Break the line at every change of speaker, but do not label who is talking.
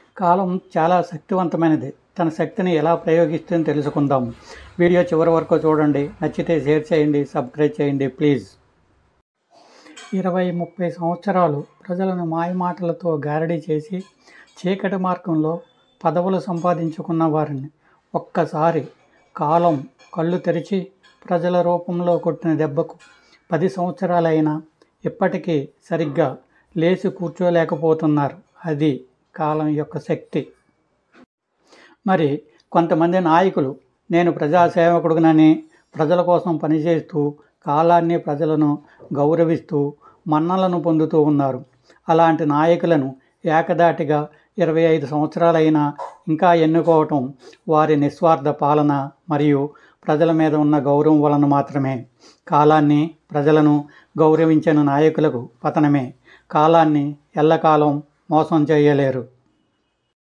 కాలం చాలా శక్తివంతమైనది తన శక్తిని ఎలా ప్రయోగిస్తుందో తెలుసుకుందాం వీడియో చివరి వరకు చూడండి నచ్చితే షేర్ చేయండి సబ్స్క్రైబ్ చేయండి ప్లీజ్ ఇరవై ముప్పై సంవత్సరాలు ప్రజలను మాయమాటలతో గారడీ చేసి చీకటి మార్గంలో పదవులు సంపాదించుకున్న వారిని ఒక్కసారి కాలం కళ్ళు తెరిచి ప్రజల రూపంలో కొట్టిన దెబ్బకు పది సంవత్సరాలైనా ఇప్పటికీ సరిగ్గా లేచి కూర్చోలేకపోతున్నారు అది కాలం యొక్క శక్తి మరి కొంతమంది నాయకులు నేను ప్రజాసేవకుడునని ప్రజల కోసం పనిచేస్తూ కాలాన్ని ప్రజలను గౌరవిస్తూ మన్నలను పొందుతూ ఉన్నారు అలాంటి నాయకులను ఏకదాటిగా ఇరవై ఐదు సంవత్సరాలైనా ఇంకా ఎన్నుకోవటం వారి నిస్వార్థ పాలన మరియు ప్రజల మీద ఉన్న గౌరవం వలన మాత్రమే కాలాన్ని ప్రజలను గౌరవించిన నాయకులకు పతనమే కాలాన్ని ఎల్లకాలం మోసం చేయలేరు